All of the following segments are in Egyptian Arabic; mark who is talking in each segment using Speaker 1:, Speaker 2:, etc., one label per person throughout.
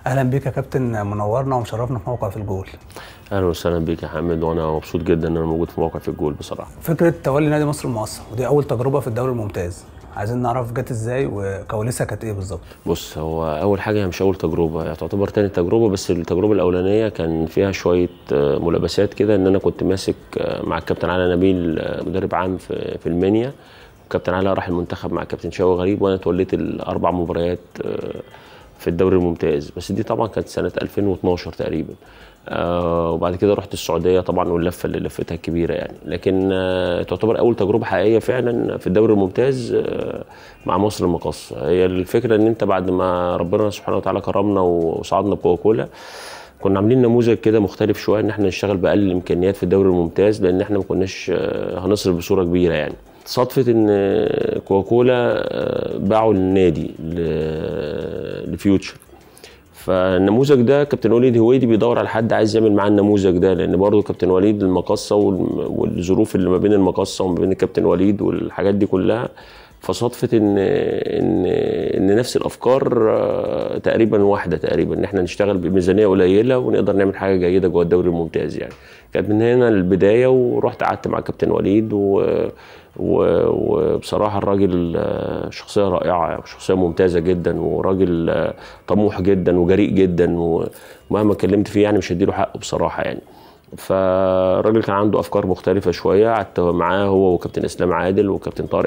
Speaker 1: اهلا بيك يا كابتن منورنا ومشرفنا في موقع في الجول
Speaker 2: اهلا وسهلا بيك يا حامد وانا مبسوط جدا ان انا موجود في موقع في الجول بصراحه
Speaker 1: فكره تولي نادي مصر المقصه ودي اول تجربه في الدوري الممتاز عايزين نعرف جت ازاي وكواليسها كانت ايه بالظبط
Speaker 2: بص هو اول حاجه هي مش اول تجربه يعني تعتبر تاني تجربه بس التجربه الاولانيه كان فيها شويه آه، ملابسات كده ان انا كنت ماسك آه، مع الكابتن علي نبيل آه، مدرب عام في في المنيا وكابتن علي راح المنتخب مع كابتن شوقي غريب وانا توليت الاربع مباريات آه، في الدوري الممتاز بس دي طبعا كانت سنه 2012 تقريبا آه وبعد كده رحت السعوديه طبعا واللفه اللي لفتها الكبيره يعني لكن آه تعتبر اول تجربه حقيقيه فعلا في الدوري الممتاز آه مع مصر المقاصه هي الفكره ان انت بعد ما ربنا سبحانه وتعالى كرمنا وصعدنا بكوكولا كنا عاملين نموذج كده مختلف شويه ان احنا نشتغل باقل الامكانيات في الدوري الممتاز لان احنا ما كناش آه، هنصرف بصوره كبيره يعني صدفة ان كوكولا آه، باعوا النادي ل- لفيوتشر فالنموذج ده كابتن وليد هويدي بيدور على حد عايز يعمل معاه النموذج ده لان برضه كابتن وليد المقصه والم- والظروف اللي ما بين المقصه وما بين الكابتن وليد والحاجات دي كلها فصدفه ان ان ان نفس الافكار آه، تقريبا واحده تقريبا ان احنا نشتغل بميزانيه قليله ونقدر نعمل حاجه جيده جوه الدوري الممتاز يعني كانت من هنا البدايه ورحت قعدت مع كابتن وليد و و- وبصراحه الراجل آه، شخصيه رائعه شخصيه ممتازه جدا وراجل آه، طموح جدا وجريء جدا ومهما اتكلمت فيه يعني مش هديله حقه بصراحه يعني فالراجل كان عنده افكار مختلفه شويه قعدت معاه هو وكابتن اسلام عادل وكابتن طارق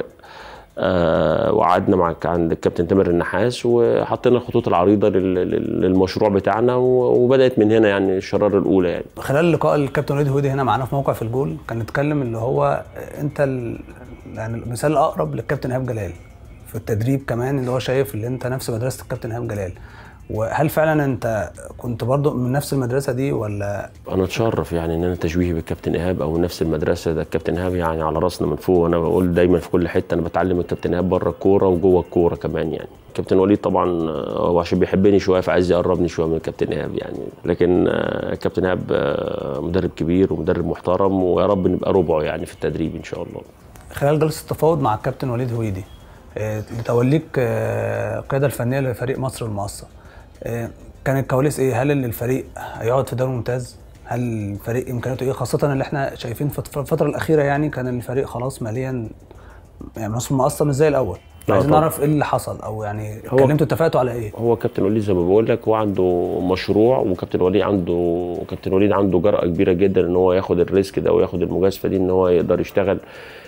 Speaker 2: آه وقعدنا مع عند الكابتن تامر النحاس وحطينا الخطوط العريضه لل- لل- للمشروع بتاعنا و- وبدات من هنا يعني الشراره الاولى يعني
Speaker 1: خلال لقاء الكابتن وليد هودي هنا معانا في موقع في الجول كان اتكلم اللي هو انت ال... يعني المثال الاقرب للكابتن ايهاب جلال في التدريب كمان اللي هو شايف اللي انت نفس مدرسه الكابتن ايهاب جلال وهل فعلا انت كنت برضو من نفس المدرسه دي ولا
Speaker 2: انا اتشرف يعني ان انا تشبيهي بالكابتن ايهاب او نفس المدرسه ده الكابتن ايهاب يعني على راسنا من فوق وانا بقول دايما في كل حته انا بتعلم الكابتن ايهاب بره الكوره وجوه الكوره كمان يعني الكابتن وليد طبعا آه، هو عشان بيحبني شويه فعايز يقربني شويه من الكابتن ايهاب يعني لكن آه، الكابتن ايهاب آه، مدرب كبير ومدرب محترم ويا رب نبقى ربعه يعني في التدريب ان شاء الله
Speaker 1: خلال جلسه التفاوض مع الكابتن وليد هويدي آه، لتوليك آه، القياده الفنيه لفريق مصر المقصه آه، كان الكواليس ايه هل ان الفريق هيقعد في الدوري الممتاز هل الفريق امكانياته ايه خاصه اللي احنا شايفين في الفتره الاخيره يعني كان الفريق خلاص ماليا يعني مصر المقصه مش زي الاول
Speaker 2: لا
Speaker 1: عايزين
Speaker 2: طبعا.
Speaker 1: نعرف ايه اللي حصل او يعني
Speaker 2: هو-
Speaker 1: اتكلمتوا اتفقتوا على ايه
Speaker 2: هو كابتن وليد زي ما بقول لك هو عنده مشروع وكابتن وليد عنده كابتن وليد عنده جرأة كبيرة جدا ان هو ياخد الريسك ده وياخد المجازفة دي ان هو يقدر يشتغل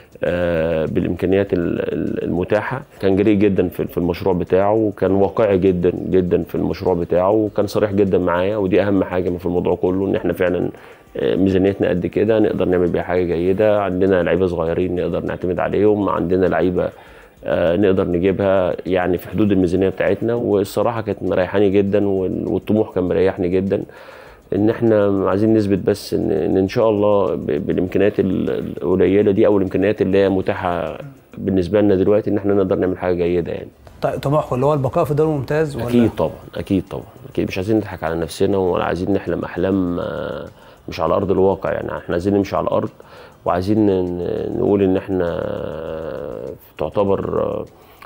Speaker 2: آه، بالامكانيات ال- ال- المتاحه كان جريء جدا في في المشروع بتاعه وكان واقعي جدا جدا في المشروع بتاعه وكان صريح جدا معايا ودي اهم حاجه في الموضوع كله ان احنا فعلا آه، ميزانيتنا قد كده نقدر نعمل بيها حاجه جيده عندنا لعيبه صغيرين نقدر نعتمد عليهم عندنا لعيبه آه، نقدر نجيبها يعني في حدود الميزانيه بتاعتنا والصراحه كانت مريحاني جدا وال- والطموح كان مريحني جدا ان احنا عايزين نثبت بس ان ان, إن شاء الله ب- بالامكانيات ال- القليله دي او الامكانيات اللي هي متاحه بالنسبه لنا دلوقتي ان احنا نقدر نعمل حاجه جيده يعني
Speaker 1: طيب طموحكم اللي هو البقاء في الدوري الممتاز ولا
Speaker 2: اكيد طبعا اكيد طبعا اكيد مش عايزين نضحك على نفسنا ولا عايزين نحلم احلام آه، مش على ارض الواقع يعني احنا عايزين نمشي على الارض وعايزين ن- نقول ان احنا آه، تعتبر آه،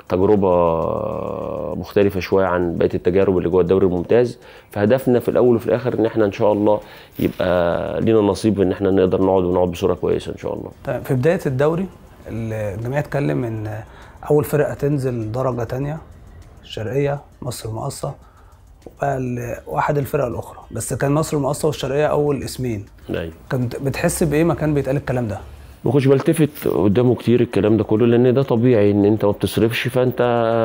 Speaker 2: تجربه مختلفه شويه عن بقيه التجارب اللي جوه الدوري الممتاز فهدفنا في الاول وفي الاخر ان احنا ان شاء الله يبقى لينا نصيب ان احنا نقدر نقعد ونقعد بصوره كويسه ان شاء الله
Speaker 1: طيب في بدايه الدوري الجميع اتكلم ان اول فرقه تنزل درجه تانية الشرقيه مصر المقصه وبقى ال- واحد الفرق الاخرى بس كان مصر المقصه والشرقيه اول اسمين
Speaker 2: ايوه
Speaker 1: كنت بتحس بايه ما كان بيتقال الكلام ده
Speaker 2: ما كنتش بلتفت قدامه كتير الكلام ده كله لان ده طبيعي ان انت ما بتصرفش فانت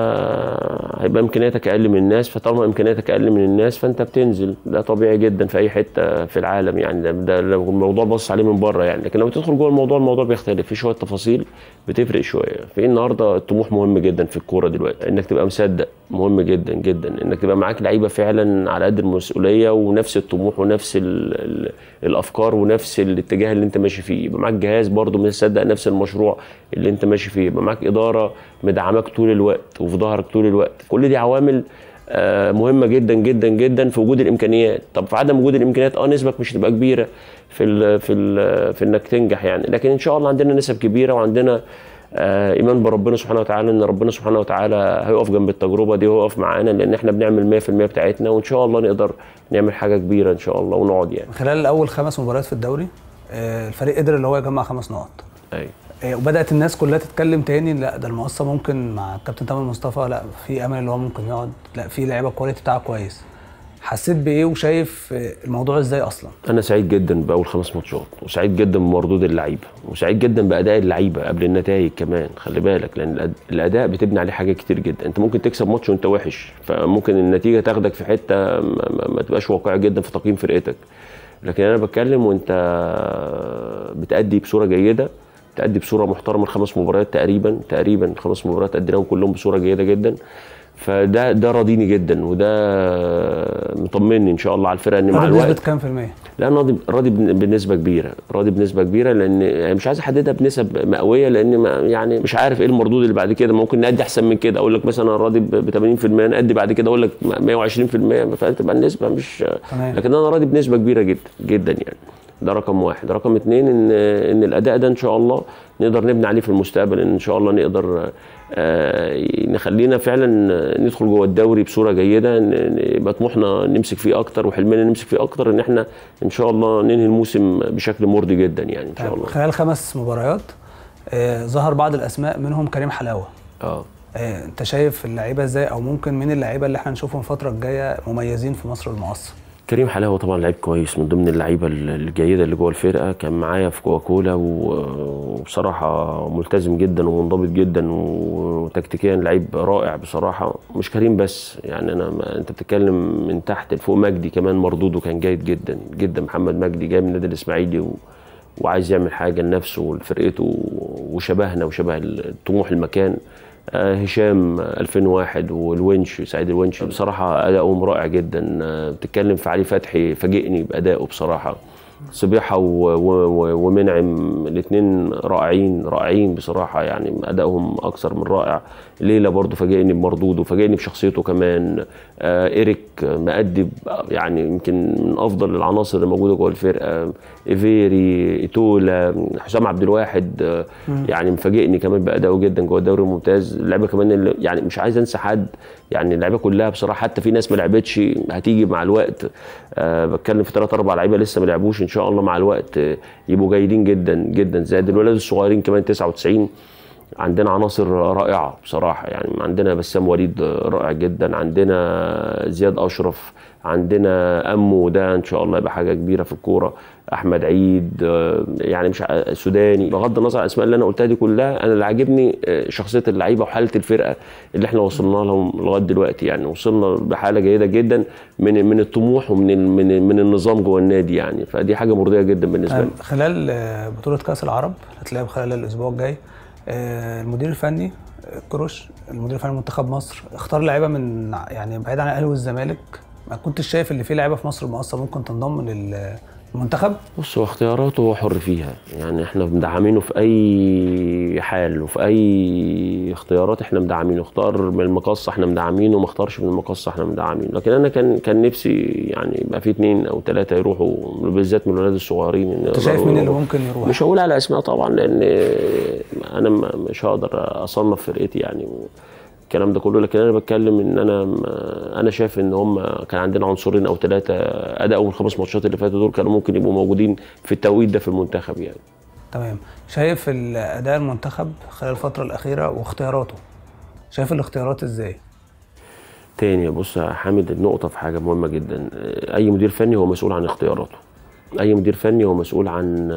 Speaker 2: هيبقى امكانياتك اقل من الناس فطالما امكانياتك اقل من الناس فانت بتنزل ده طبيعي جدا في اي حته في العالم يعني ده, ده لو الموضوع بص عليه من بره يعني لكن لما تدخل جوه الموضوع الموضوع بيختلف في شويه تفاصيل بتفرق شويه في النهارده الطموح مهم جدا في الكوره دلوقتي انك تبقى مصدق مهم جدا جدا انك تبقى معاك لعيبه فعلا على قد المسؤوليه ونفس الطموح ونفس ال ال الافكار ونفس الاتجاه اللي انت ماشي فيه يبقى معاك جهاز برضه مصدق نفس المشروع اللي انت ماشي فيه يبقى معاك اداره مدعماك طول الوقت وفي ظهرك طول الوقت كل دي عوامل آه، مهمه جدا جدا جدا في وجود الامكانيات طب في عدم وجود الامكانيات اه نسبك مش هتبقى كبيره في ال في ال في انك تنجح يعني لكن ان شاء الله عندنا نسب كبيره وعندنا آه ايمان بربنا سبحانه وتعالى ان ربنا سبحانه وتعالى هيقف جنب التجربه دي ويقف معانا لان احنا بنعمل 100% بتاعتنا وان شاء الله نقدر نعمل حاجه كبيره ان شاء الله ونقعد يعني
Speaker 1: خلال اول خمس مباريات في الدوري آه، الفريق قدر اللي هو يجمع خمس نقط
Speaker 2: ايوه
Speaker 1: آه، وبدات الناس كلها تتكلم تاني لا ده المقصه ممكن مع الكابتن تامر مصطفى لا في امل اللي هو ممكن يقعد لا في لعيبه الكواليتي بتاعها كويس حسيت بايه وشايف آه، الموضوع ازاي اصلا
Speaker 2: انا سعيد جدا باول خمس ماتشات وسعيد جدا بمردود اللعيبه وسعيد جدا باداء اللعيبه قبل النتائج كمان خلي بالك لان الأد- الاداء بتبني عليه حاجات كتير جدا انت ممكن تكسب ماتش وانت وحش فممكن النتيجه تاخدك في حته ما, ما, ما تبقاش واقعي جدا في تقييم فرقتك لكن انا بتكلم وانت بتأدي بصوره جيده تأدي بصوره محترمه الخمس مباريات تقريبا تقريبا خمس مباريات اديناهم كلهم بصوره جيده جدا فده ده راضيني جدا وده مطمني ان شاء الله على الفرقه ان مع
Speaker 1: راضي
Speaker 2: الوقت
Speaker 1: بنسبه كام في الميه؟
Speaker 2: لا انا راضي راضي بن- بنسبه كبيره راضي بنسبه كبيره لان يعني مش عايز احددها بنسب مئويه لان ما يعني مش عارف ايه المردود اللي بعد كده ممكن نأدي احسن من كده اقول لك مثلا انا راضي ب 80% نأدي بعد كده اقول لك 120% فتبقى النسبه مش
Speaker 1: تمام.
Speaker 2: لكن انا راضي بنسبه كبيره جدا جدا يعني ده رقم واحد رقم اتنين ان ان الاداء ده ان شاء الله نقدر نبني عليه في المستقبل ان شاء الله نقدر آه، نخلينا فعلا ندخل جوه الدوري بصوره جيده ن- ن- يبقى طموحنا نمسك فيه اكتر وحلمنا نمسك فيه اكتر ان احنا ان شاء الله ننهي الموسم بشكل مرضي جدا يعني ان شاء الله
Speaker 1: خلال خمس مباريات آه، ظهر بعض الاسماء منهم كريم حلاوه
Speaker 2: اه
Speaker 1: آه، انت شايف اللعيبه ازاي او ممكن مين اللعيبه اللي احنا نشوفهم الفتره الجايه مميزين في مصر المقصه
Speaker 2: كريم حلاوه طبعا لعيب كويس من ضمن اللعيبه الجيده اللي جوه الفرقه كان معايا في كوكولا و- وبصراحه ملتزم جدا ومنضبط جدا وتكتيكيا لعيب رائع بصراحه مش كريم بس يعني انا ما انت بتتكلم من تحت لفوق مجدي كمان مردوده كان جيد جدا جدا محمد مجدي جاي من النادي الاسماعيلي و وعايز يعمل حاجه لنفسه ولفرقته وشبهنا وشبه الطموح المكان آه، هشام 2001 والونش سعيد الونش بصراحه ادائهم رائع جدا آه، بتتكلم في علي فتحي فاجئني بادائه بصراحه صبيحه و- و- و- ومنعم الاثنين رائعين رائعين بصراحه يعني ادائهم اكثر من رائع ليلى برضو فاجئني بمردوده فاجئني بشخصيته كمان آه ايريك مأدي ب- يعني يمكن من افضل العناصر اللي موجوده جوه الفرقه ايفيري ايتولا حسام عبد الواحد آه يعني مفاجئني كمان بادائه جدا جوه الدوري الممتاز اللعيبه كمان اللي يعني مش عايز انسى حد يعني اللعيبه كلها بصراحه حتى في ناس ما لعبتش هتيجي مع الوقت آه بتكلم في ثلاث اربع لعيبه لسه ما لعبوش ان شاء الله مع الوقت آه، يبقوا جيدين جدا جدا زائد الولاد الصغيرين كمان 99 عندنا عناصر رائعه بصراحه يعني عندنا بسام وليد رائع جدا عندنا زياد اشرف عندنا امو ده ان شاء الله يبقى حاجه كبيره في الكوره احمد عيد آه، يعني مش ع- سوداني بغض النظر عن الاسماء اللي انا قلتها دي كلها انا اللي عاجبني آه، شخصيه اللعيبه وحاله الفرقه اللي احنا وصلنا لهم لغايه دلوقتي يعني وصلنا بحاله جيده جدا من من الطموح ومن ال- من من النظام جوه النادي يعني فدي حاجه مرضيه جدا بالنسبه لي
Speaker 1: طيب، خلال آه، بطولة كأس العرب هتلعب خلال الأسبوع الجاي آه، المدير الفني آه، كروش المدير الفني لمنتخب مصر اختار لعيبة من يعني بعيد عن الأهلي والزمالك ما كنتش شايف اللي فيه لعيبة في مصر المقصة ممكن تنضم للمنتخب
Speaker 2: بص هو اختياراته هو حر فيها يعني احنا مدعمينه في اي حال وفي اي اختيارات احنا مدعمينه اختار من المقصه احنا مدعمينه وما اختارش من المقصه احنا مدعمينه لكن انا كان كان نفسي يعني يبقى في اثنين او ثلاثه يروحوا بالذات من الولاد الصغيرين إن
Speaker 1: انت شايف
Speaker 2: يقدروا
Speaker 1: مين اللي
Speaker 2: يروحوا.
Speaker 1: ممكن يروح
Speaker 2: مش هقول على اسماء طبعا لان انا ما- مش هقدر اصنف فرقتي يعني الكلام ده كله لكن انا بتكلم ان انا انا شايف ان هم كان عندنا عنصرين او ثلاثه ادائهم الخمس ماتشات اللي فاتوا دول كانوا ممكن يبقوا موجودين في التوقيت ده في المنتخب يعني
Speaker 1: تمام شايف الأداء المنتخب خلال الفترة الأخيرة واختياراته شايف الاختيارات ازاي؟
Speaker 2: تاني بص يا حامد النقطة في حاجة مهمة جدا أي مدير فني هو مسؤول عن اختياراته أي مدير فني هو مسؤول عن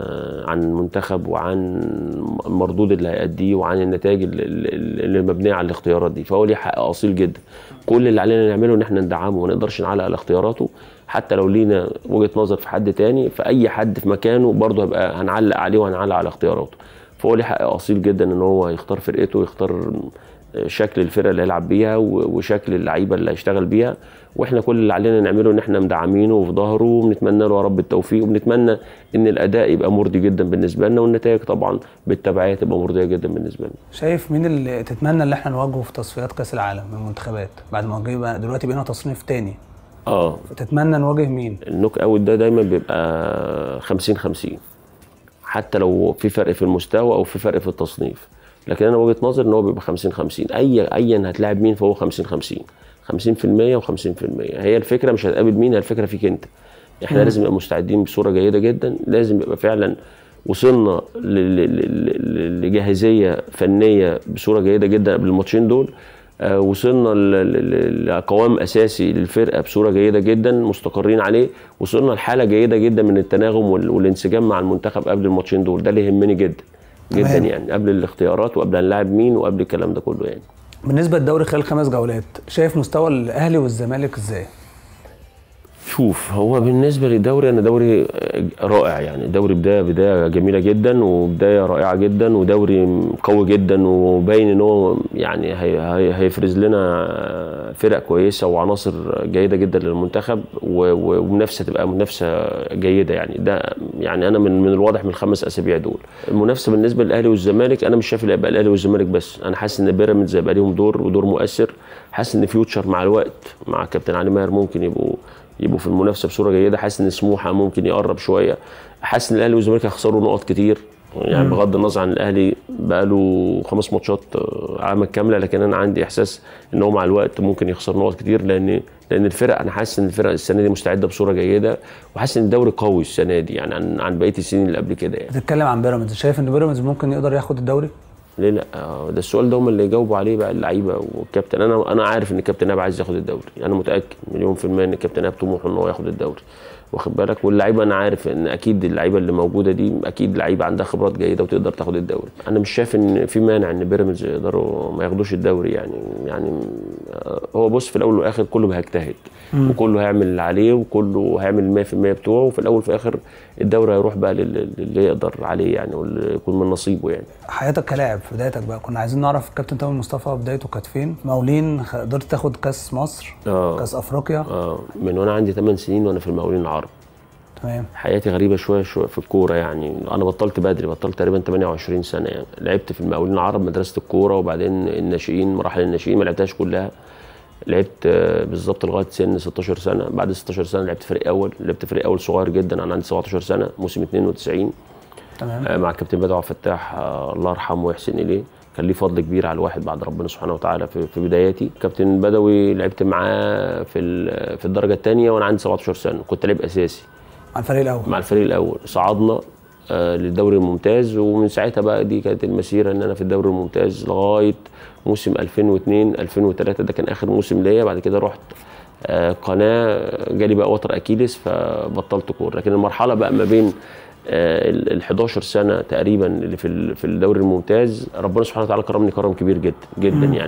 Speaker 2: عن منتخب وعن المردود اللي هيأديه وعن النتائج اللي- اللي اللي مبنية على الاختيارات دي فهو ليه حق أصيل جدا كل اللي علينا نعمله إن احنا ندعمه وما نقدرش نعلق على اختياراته حتى لو لينا وجهة نظر في حد تاني فأي حد في مكانه برضه هيبقى هنعلق عليه وهنعلق على اختياراته فهو ليه حق أصيل جدا إن هو يختار فرقته ويختار شكل الفرقه اللي هيلعب بيها و- وشكل اللعيبه اللي هيشتغل بيها واحنا كل اللي علينا نعمله ان احنا مدعمينه وفي ظهره وبنتمنى له يا رب التوفيق وبنتمنى ان الاداء يبقى مرضي جدا بالنسبه لنا والنتائج طبعا بالتبعيه تبقى مرضيه جدا بالنسبه لنا
Speaker 1: شايف مين اللي تتمنى ان احنا نواجهه في تصفيات كأس العالم من المنتخبات بعد ما جه بقى- دلوقتي بقينا تصنيف تاني
Speaker 2: اه
Speaker 1: تتمنى نواجه مين؟
Speaker 2: النوك اوت ده دايما بيبقى 50 50 حتى لو في فرق في المستوى او في فرق في التصنيف لكن انا وجهه نظري ان هو بيبقى 50 50 اي ايا هتلاعب مين فهو 50 50 50% و50% هي الفكره مش هتقابل مين هي الفكره فيك انت احنا
Speaker 1: مم.
Speaker 2: لازم نبقى مستعدين بصوره جيده جدا لازم يبقى فعلا وصلنا ل- ل- ل- ل- لجاهزيه فنيه بصوره جيده جدا قبل الماتشين دول آه، وصلنا ل- ل- ل- لقوام اساسي للفرقه بصوره جيده جدا مستقرين عليه وصلنا لحاله جيده جدا من التناغم وال- والانسجام مع المنتخب قبل الماتشين دول ده اللي يهمني جدا جدا
Speaker 1: تمام.
Speaker 2: يعني قبل الاختيارات وقبل هنلاعب مين وقبل الكلام ده كله يعني
Speaker 1: بالنسبه للدوري خلال خمس جولات شايف مستوى الاهلي والزمالك ازاي
Speaker 2: شوف هو بالنسبه للدوري انا دوري آه، رائع يعني دوري بدايه بدايه جميله جدا وبدايه رائعه جدا ودوري قوي جدا وباين ان هو يعني هي هي هيفرز لنا آه، فرق كويسه وعناصر جيده جدا للمنتخب و- و- ومنافسه تبقى منافسه جيده يعني ده يعني انا من من الواضح من الخمس اسابيع دول المنافسه بالنسبه للاهلي والزمالك انا مش شايف اللي يبقى الاهلي والزمالك بس انا حاسس ان بيراميدز هيبقى ليهم دور ودور مؤثر حاسس ان فيوتشر مع الوقت مع كابتن علي ماهر ممكن يبقوا يبقوا في المنافسه بصوره جيده حاسس ان سموحه ممكن يقرب شويه حاسس ان الاهلي والزمالك هيخسروا نقط كتير يعني بغض النظر عن الاهلي بقى له خمس ماتشات آه، عامه كامله لكن انا عندي احساس ان هو مع الوقت ممكن يخسر نقط كتير لان لان الفرق انا حاسس ان الفرق السنه دي مستعده بصوره جيده وحاسس ان الدوري قوي السنه دي يعني عن عن بقيه السنين اللي قبل كده يعني
Speaker 1: بتتكلم عن بيراميدز شايف ان بيراميدز ممكن يقدر ياخد الدوري
Speaker 2: ليه لا آه، ده السؤال ده هم اللي يجاوبوا عليه بقى اللعيبه والكابتن انا انا عارف ان الكابتن ناب عايز ياخد الدوري انا متاكد مليون في الميه ان الكابتن ناب طموحه ان هو ياخد الدوري واخد بالك واللعيبه انا عارف ان اكيد اللعيبه اللي موجوده دي اكيد لعيبه عندها خبرات جيده وتقدر تاخد الدوري انا مش شايف ان في مانع ان بيراميدز يقدروا ما ياخدوش الدوري يعني يعني آه، هو بص في الاول والاخر كله هيجتهد وكله هيعمل اللي عليه وكله هيعمل 100% بتوعه وفي الاول وفي الاخر الدوري هيروح بقى لل- للي يقدر عليه يعني واللي يكون من نصيبه يعني
Speaker 1: حياتك كلاعب في بدايتك بقى كنا عايزين نعرف الكابتن تامر مصطفى بدايته كانت فين مقاولين خ- قدرت تاخد كاس مصر
Speaker 2: اه
Speaker 1: كاس افريقيا
Speaker 2: اه من وانا عندي 8 سنين وانا في المقاولين العرب
Speaker 1: تمام
Speaker 2: حياتي غريبه شويه شويه في الكوره يعني انا بطلت بدري بطلت تقريبا 28 سنه يعني لعبت في المقاولين العرب مدرسه الكوره وبعدين الناشئين مراحل الناشئين ما لعبتهاش كلها لعبت آه، بالظبط لغايه سن 16 سنه بعد 16 سنه لعبت فريق اول لعبت فريق اول صغير جدا انا عندي 17 سنه موسم 92
Speaker 1: تمام
Speaker 2: آه، مع الكابتن بدر عبد الفتاح آه، الله يرحمه ويحسن اليه كان ليه فضل كبير على الواحد بعد ربنا سبحانه وتعالى في, في بداياتي كابتن بدوي لعبت معاه في ال- في الدرجه الثانيه وانا عندي 17 سنه كنت لعيب اساسي
Speaker 1: على الفريق الاول
Speaker 2: مع الفريق الاول صعدنا آه، للدوري الممتاز ومن ساعتها بقى دي كانت المسيره ان انا في الدوري الممتاز لغايه موسم 2002 2003 ده كان اخر موسم ليا بعد كده رحت آه، قناه جالي بقى وتر اكيليس فبطلت كوره لكن المرحله بقى ما بين ال 11 سنه تقريبا اللي في ال- في الدوري الممتاز ربنا سبحانه وتعالى كرمني كرم كبير جدا جدا يعني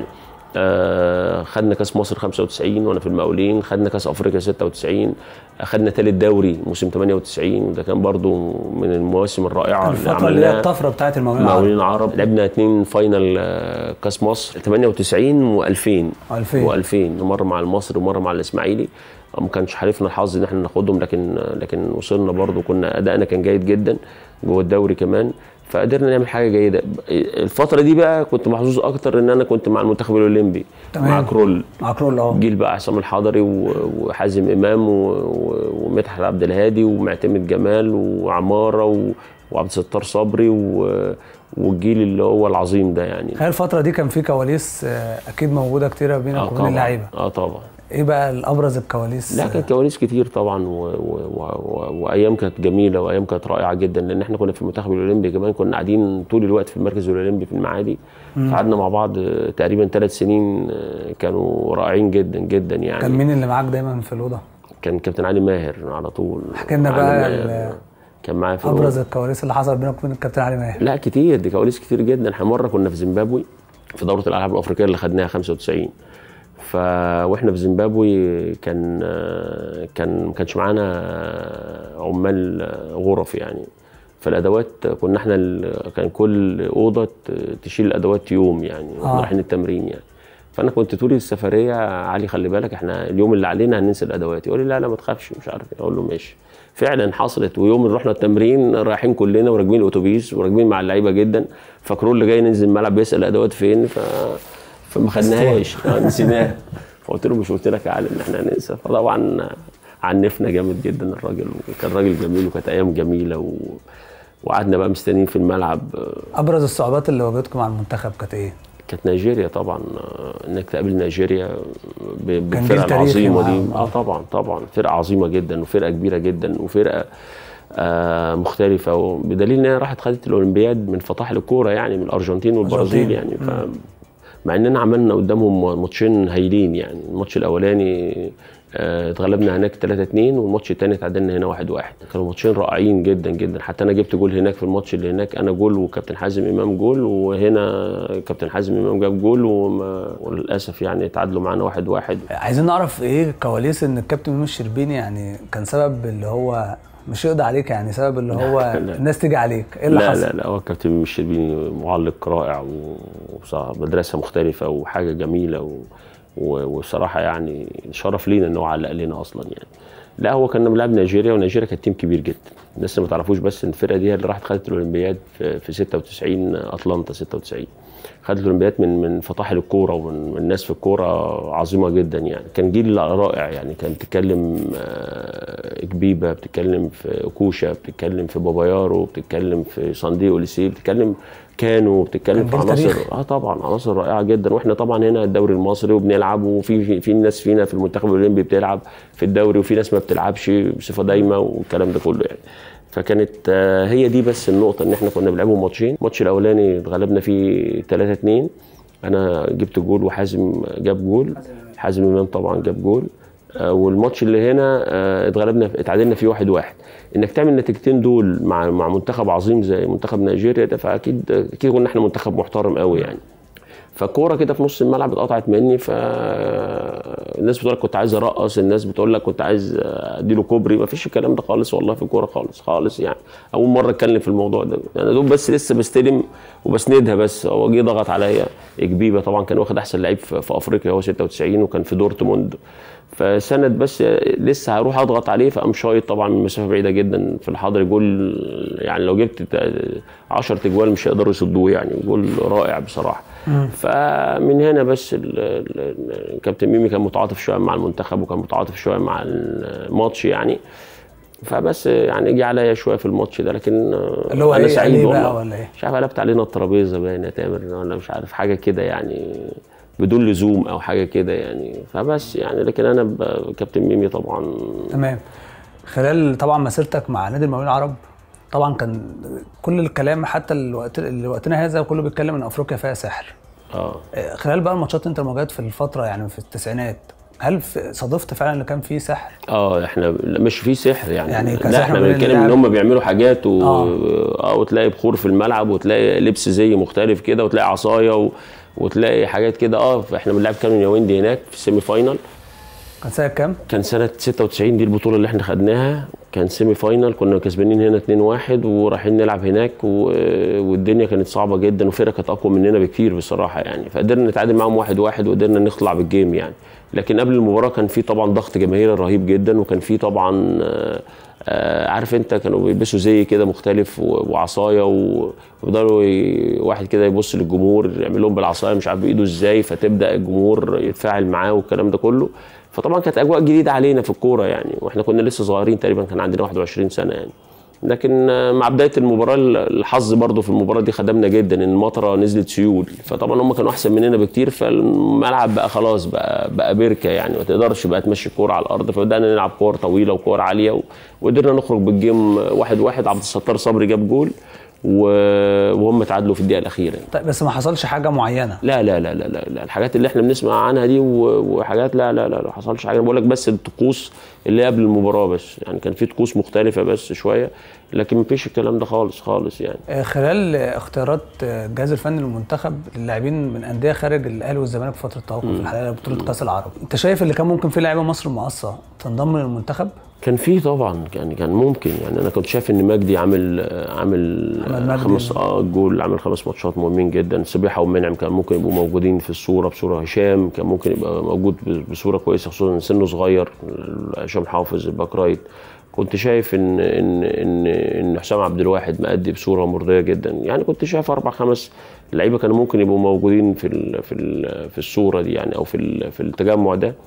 Speaker 2: آه، خدنا كاس مصر 95 وانا في المقاولين خدنا كاس افريقيا 96 اخدنا ثالث دوري موسم 98 وده كان برضو من المواسم الرائعه
Speaker 1: الفتره اللي هي الطفره بتاعت المقاولين العرب
Speaker 2: المقاولين العرب لعبنا اثنين فاينل آه، كاس مصر 98 و2000
Speaker 1: 2000
Speaker 2: و2000 مره مع المصري ومره مع الاسماعيلي ما كانش حالفنا الحظ ان احنا ناخدهم لكن لكن وصلنا برضو كنا ادائنا كان جيد جدا جوه الدوري كمان فقدرنا نعمل حاجه جيده الفتره دي بقى كنت محظوظ اكتر ان انا كنت مع المنتخب الاولمبي
Speaker 1: تمام.
Speaker 2: مع كرول
Speaker 1: مع كرول اه
Speaker 2: جيل بقى عصام الحضري و- وحازم امام و- و- ومدحت عبد الهادي ومعتمد جمال وعماره و- وعبد الستار صبري و- والجيل اللي هو العظيم ده يعني
Speaker 1: خلال الفتره دي كان في كواليس آه، اكيد موجوده كتيره بينك وبين
Speaker 2: طبعا
Speaker 1: اللعيبه
Speaker 2: اه طبعا
Speaker 1: ايه بقى الابرز الكواليس
Speaker 2: لا كان كواليس كتير طبعا و... و... و... و... وايام كانت جميله وايام كانت رائعه جدا لان احنا كنا في المنتخب الاولمبي كمان كنا قاعدين طول الوقت في المركز الاولمبي في المعادي قعدنا مع بعض آه، تقريبا ثلاث سنين آه، كانوا رائعين جدا جدا يعني
Speaker 1: كان مين اللي معاك دايما في الاوضه
Speaker 2: كان كابتن علي ماهر على طول
Speaker 1: احكي لنا
Speaker 2: علي
Speaker 1: بقى
Speaker 2: ماهر.
Speaker 1: ال-
Speaker 2: كان معايا في
Speaker 1: ابرز الكواليس اللي حصلت بينك وبين الكابتن علي ماهر
Speaker 2: لا كتير دي كواليس كتير جدا احنا مره كنا في زيمبابوي في دوره الالعاب الافريقيه اللي خدناها 95 ف واحنا في زيمبابوي كان كان ما كانش معانا عمال غرف يعني فالادوات كنا احنا ال- كان كل اوضه ت- تشيل الادوات يوم يعني واحنا
Speaker 1: آه.
Speaker 2: رايحين التمرين يعني فانا كنت طول السفريه علي خلي بالك احنا اليوم اللي علينا هننسى الادوات يقول لي لا لا ما تخافش مش عارف ايه اقول له ماشي فعلا حصلت ويوم اللي رحنا التمرين رايحين كلنا وراكبين الاتوبيس وراكبين مع اللعيبه جدا فاكروا اللي جاي ننزل الملعب بيسال الادوات فين ف... فما خدناهاش آه، نسيناها فقلت له مش قلت لك يا علي ان احنا هننسى فطبعا عنفنا جامد جدا الراجل وكان راجل جميل وكانت ايام جميله و... وقعدنا بقى مستنيين في الملعب آه،
Speaker 1: ابرز الصعوبات اللي واجهتكم مع المنتخب كانت ايه؟
Speaker 2: كانت نيجيريا طبعا آه، انك تقابل نيجيريا ب-
Speaker 1: جيل
Speaker 2: بالفرقه
Speaker 1: تاريخي
Speaker 2: العظيمه دي
Speaker 1: معاهم، آه.
Speaker 2: اه طبعا طبعا فرقه عظيمه جدا وفرقه كبيره جدا وفرقه آه مختلفه وبدليل ان هي راحت خدت الاولمبياد من فطاحل الكوره يعني من الارجنتين والبرازيل
Speaker 1: أرجنتين.
Speaker 2: يعني ف مع اننا عملنا قدامهم ماتشين هايلين يعني الماتش الاولاني آه، اتغلبنا هناك 3 2 والماتش الثاني تعادلنا هنا 1 1 كانوا ماتشين رائعين جدا جدا حتى انا جبت جول هناك في الماتش اللي هناك انا جول وكابتن حازم امام جول وهنا كابتن حازم امام جاب جول وما وللاسف يعني تعادلوا معانا 1 1
Speaker 1: عايزين نعرف ايه كواليس ان الكابتن ميمو الشربيني يعني كان سبب اللي هو مش يقضي عليك يعني سبب اللي هو
Speaker 2: لا.
Speaker 1: الناس تيجي عليك ايه اللي
Speaker 2: لا
Speaker 1: حصل؟
Speaker 2: لا لا هو كابتن ميمي الشربيني معلق رائع و- وبصراحة مدرسه مختلفه وحاجه جميله و... و- وبصراحه يعني شرف لينا ان هو علق لنا اصلا يعني لا هو كان بيلعب نيجيريا ونيجيريا كانت تيم كبير جدا الناس اللي ما تعرفوش بس ان الفرقه دي هي اللي راحت خدت الاولمبياد في, في 96 اتلانتا 96 خدت الاولمبياد من من فطاحل الكوره ومن من ناس في الكوره عظيمه جدا يعني كان جيل رائع يعني كان بتتكلم آه، كبيبه بتتكلم في كوشا بتتكلم في بابايارو بتتكلم في صنديق اوليسي بتتكلم كانوا بتتكلم
Speaker 1: كان
Speaker 2: في
Speaker 1: جيل
Speaker 2: عناصر
Speaker 1: تاريخي.
Speaker 2: اه طبعا عناصر رائعه جدا واحنا طبعا هنا الدوري المصري وبنلعب وفي في, في ناس فينا في المنتخب الاولمبي بتلعب في الدوري وفي ناس ما بتلعبش بصفه دايمه والكلام ده كله يعني فكانت آه، هي دي بس النقطه ان احنا كنا بنلعبهم ماتشين الماتش الاولاني اتغلبنا فيه 3 2 انا جبت جول وحازم جاب جول حازم امام طبعا جاب جول آه، والماتش اللي هنا آه، اتغلبنا اتعادلنا فيه واحد واحد انك تعمل النتيجتين دول مع مع منتخب عظيم زي منتخب نيجيريا ده فاكيد اكيد قلنا احنا منتخب محترم قوي يعني فالكوره كده في نص الملعب اتقطعت مني فالناس بتقول لك كنت عايز ارقص الناس بتقول لك كنت عايز اديله كوبري ما فيش الكلام ده خالص والله في الكوره خالص خالص يعني اول مره اتكلم في الموضوع ده انا دوب بس لسه بستلم وبسندها بس هو جه ضغط عليا اجبيبه طبعا كان واخد احسن لعيب في في افريقيا هو 96 وكان في دورتموند فسند بس لسه هروح اضغط عليه فقام شايط طبعا من مسافه بعيده جدا في الحضر جول يعني لو جبت 10 اجوال مش هيقدروا يصدوه يعني جول رائع بصراحه فمن هنا بس ال- ال- الكابتن ميمي كان متعاطف شويه مع المنتخب وكان متعاطف شويه مع الماتش يعني فبس يعني جه عليا شويه في الماتش ده لكن
Speaker 1: اللي هو
Speaker 2: انا
Speaker 1: ايه
Speaker 2: سعيد
Speaker 1: عليه بقى
Speaker 2: والله
Speaker 1: ولا ايه؟
Speaker 2: مش عارف قلبت علينا الترابيزه باين يا تامر ولا مش عارف حاجه كده يعني بدون لزوم او حاجه كده يعني فبس يعني لكن انا ب- كابتن ميمي طبعا
Speaker 1: تمام خلال طبعا مسيرتك مع نادي المقاولين العرب طبعا كان كل الكلام حتى الوقت وقتنا هذا كله بيتكلم ان افريقيا فيها سحر
Speaker 2: اه
Speaker 1: آه، خلال بقى الماتشات انت الموجودات في الفتره يعني في التسعينات هل في- صادفت فعلا ان كان في سحر؟
Speaker 2: اه احنا لا، مش في سحر يعني,
Speaker 1: يعني كسحر
Speaker 2: لا احنا
Speaker 1: بين
Speaker 2: بنتكلم ان
Speaker 1: اللاعب.
Speaker 2: هم بيعملوا حاجات و...
Speaker 1: آه.
Speaker 2: اه وتلاقي بخور في الملعب وتلاقي لبس زي مختلف كده وتلاقي عصايه و... وتلاقي حاجات كده اه فاحنا بنلعب كانون ياوندي هناك في السيمي فاينال
Speaker 1: كان سنه كام؟
Speaker 2: كان سنة 96 دي البطولة اللي احنا خدناها كان سيمي فاينال كنا كسبانين هنا 2-1 ورايحين نلعب هناك و... والدنيا كانت صعبة جدا وفرقة كانت أقوى مننا بكتير بصراحة يعني فقدرنا نتعادل معاهم 1-1 وقدرنا نطلع بالجيم يعني لكن قبل المباراة كان في طبعا ضغط جماهيري رهيب جدا وكان في طبعا آه، آه، عارف انت كانوا بيلبسوا زي كده مختلف و- وعصايه و- ويفضلوا ي- واحد كده يبص للجمهور يعمل لهم بالعصايه مش عارف بايده ازاي فتبدا الجمهور يتفاعل معاه والكلام ده كله فطبعا كانت اجواء جديده علينا في الكوره يعني واحنا كنا لسه صغيرين تقريبا كان عندنا 21 سنه يعني لكن آه، مع بدايه المباراه الحظ برضو في المباراه دي خدمنا جدا ان المطره نزلت سيول فطبعا هم كانوا احسن مننا بكتير فالملعب بقى خلاص بقى بقى بركه يعني ما تقدرش بقى تمشي الكوره على الارض فبدانا نلعب كور طويله وكور عاليه و... وقدرنا نخرج بالجيم واحد واحد عبد الستار صبري جاب جول و... وهم تعادلوا في الدقيقه الاخيره
Speaker 1: طيب بس ما حصلش حاجه معينه
Speaker 2: لا لا لا لا لا, لا. الحاجات اللي احنا بنسمع عنها دي و- وحاجات لا لا لا ما حصلش حاجه انا بقول لك بس الطقوس اللي قبل المباراه بس يعني كان في طقوس مختلفه بس شويه لكن مفيش الكلام ده خالص خالص يعني
Speaker 1: آه، خلال آه، اختيارات آه، الجهاز الفني للمنتخب للاعبين من انديه خارج الاهلي والزمالك في فتره التوقف الحاليه بطوله كاس العرب انت شايف اللي كان ممكن في لعيبه مصر المقاصه تنضم للمنتخب
Speaker 2: كان في طبعا يعني كان ممكن يعني انا كنت شايف ان مجدي عامل عامل
Speaker 1: محمد مجدي.
Speaker 2: خمس اه جول عامل خمس ماتشات مهمين جدا سبيحه ومنعم كان ممكن يبقوا موجودين في الصوره بصوره هشام كان ممكن يبقى موجود ب- بصوره كويسه خصوصا ان سنه صغير هشام حافظ الباك رايت كنت شايف ان ان ان ان حسام عبد الواحد مأدي بصوره مرضيه جدا يعني كنت شايف اربع خمس لعيبه كانوا ممكن يبقوا موجودين في ال في ال في الصوره دي يعني او في ال- في التجمع ده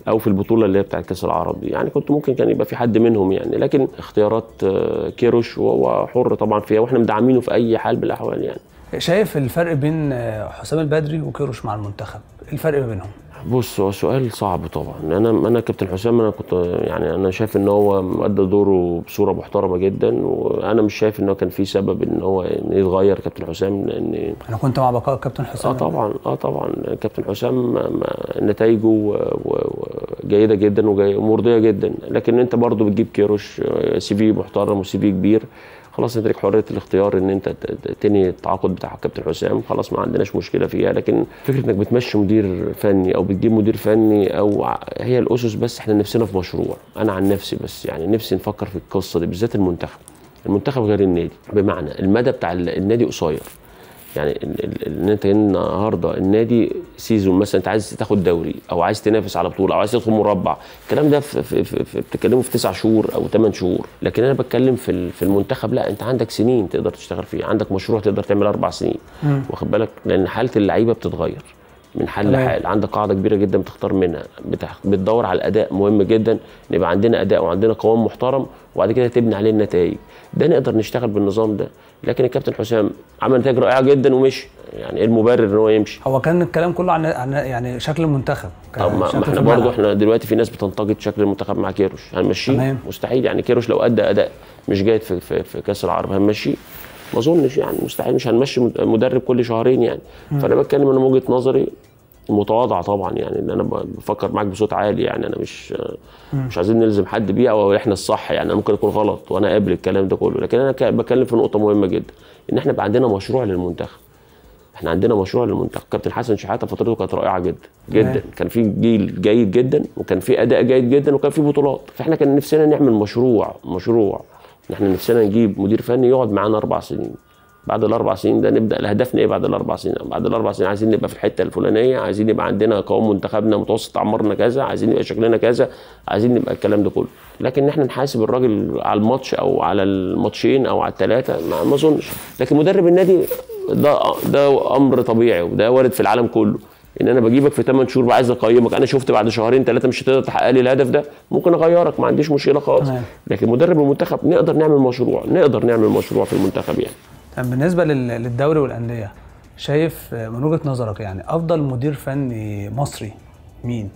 Speaker 2: او في البطوله اللي هي بتاعت كاس العرب دي يعني كنت ممكن كان يبقى في حد منهم يعني لكن اختيارات آه، كيروش وهو حر طبعا فيها واحنا مدعمينه في اي حال من الاحوال يعني
Speaker 1: شايف الفرق بين آه، حسام البدري وكيروش مع المنتخب إيه الفرق ما بينهم
Speaker 2: بص هو سؤال صعب طبعا انا انا كابتن حسام انا كنت يعني انا شايف ان هو مؤدى دوره بصوره محترمه جدا وانا مش شايف ان هو كان في سبب ان هو إن يتغير كابتن حسام لان
Speaker 1: انا كنت مع بقاء كابتن
Speaker 2: اه
Speaker 1: حسام
Speaker 2: طبعا اه طبعا كابتن حسام ما- ما- نتائجه و- و- و- جيده جدا وجاي- ومرضيه جدا لكن انت برضو بتجيب كيروش آه، سي في محترم وسي في كبير خلاص انت لك حريه الاختيار ان انت ت- ت- تنهي التعاقد بتاع كابتن حسام خلاص ما عندناش مشكله فيها لكن فكره انك بتمشي مدير فني او بتجيب مدير فني او ع- هي الاسس بس احنا نفسنا في مشروع انا عن نفسي بس يعني نفسي نفكر في القصه دي بالذات المنتخب المنتخب غير النادي بمعنى المدى بتاع ال- النادي قصير يعني ال- ال- ان انت النهارده النادي سيزون مثلا انت عايز تاخد دوري او عايز تنافس على بطوله او عايز تدخل مربع الكلام ده في, في, في, في بتتكلموا في تسع شهور او ثمان شهور لكن انا بتكلم في ال- في المنتخب لا انت عندك سنين تقدر تشتغل فيه عندك مشروع تقدر تعمل اربع سنين واخد بالك لان حاله اللعيبه بتتغير من حال
Speaker 1: تمام.
Speaker 2: لحال عندك قاعده كبيره جدا بتختار منها بتح- بتدور على الاداء مهم جدا ان يبقى عندنا اداء وعندنا قوام محترم وبعد كده تبني عليه النتائج ده نقدر نشتغل بالنظام ده لكن الكابتن حسام عمل نتائج رائعه جدا ومشي يعني ايه المبرر ان هو يمشي
Speaker 1: هو كان الكلام كله عن عن يعني شكل المنتخب
Speaker 2: طب ما
Speaker 1: شكل
Speaker 2: ما
Speaker 1: في
Speaker 2: احنا
Speaker 1: الملعب.
Speaker 2: برضه احنا دلوقتي في ناس بتنتقد شكل المنتخب مع كيروش هنمشيه
Speaker 1: تمام.
Speaker 2: مستحيل يعني كيروش لو ادى اداء مش جيد في, في, في كاس العرب هنمشيه ما اظنش يعني مستحيل مش هنمشي مد- مدرب كل شهرين يعني فانا بتكلم انا من وجهه نظري متواضعه طبعا يعني ان انا ب- بفكر معاك بصوت عالي يعني انا مش مش عايزين نلزم حد بيه او احنا الصح يعني أنا ممكن اكون غلط وانا قابل الكلام ده كله لكن انا ك- بتكلم في نقطه مهمه جدا ان احنا بقى عندنا مشروع للمنتخب احنا عندنا مشروع للمنتخب كابتن حسن شحاته فترته كانت رائعه جدا جدا
Speaker 1: تمام.
Speaker 2: كان في جيل جيد جدا وكان في اداء جيد جدا وكان في بطولات فاحنا كان نفسنا نعمل مشروع مشروع ان احنا نفسنا نجيب مدير فني يقعد معانا اربع سنين بعد الاربع سنين ده نبدا لهدفنا ايه بعد الاربع سنين بعد الاربع سنين عايزين نبقى في الحته الفلانيه عايزين يبقى عندنا قوام منتخبنا متوسط اعمارنا كذا عايزين يبقى شكلنا كذا عايزين نبقى الكلام ده كله لكن احنا نحاسب الراجل على الماتش او على الماتشين او على الثلاثه ما ما اظنش لكن مدرب النادي ده ده امر طبيعي وده وارد في العالم كله ان انا بجيبك في 8 شهور بقى عايز اقيمك انا شفت بعد شهرين ثلاثه مش هتقدر تحقق لي الهدف ده ممكن اغيرك ما عنديش مشكله خالص
Speaker 1: تمام.
Speaker 2: لكن مدرب المنتخب نقدر نعمل مشروع نقدر نعمل مشروع في المنتخب يعني
Speaker 1: طب بالنسبه لل- للدوري والانديه شايف آه، من وجهه نظرك يعني افضل مدير فني مصري مين؟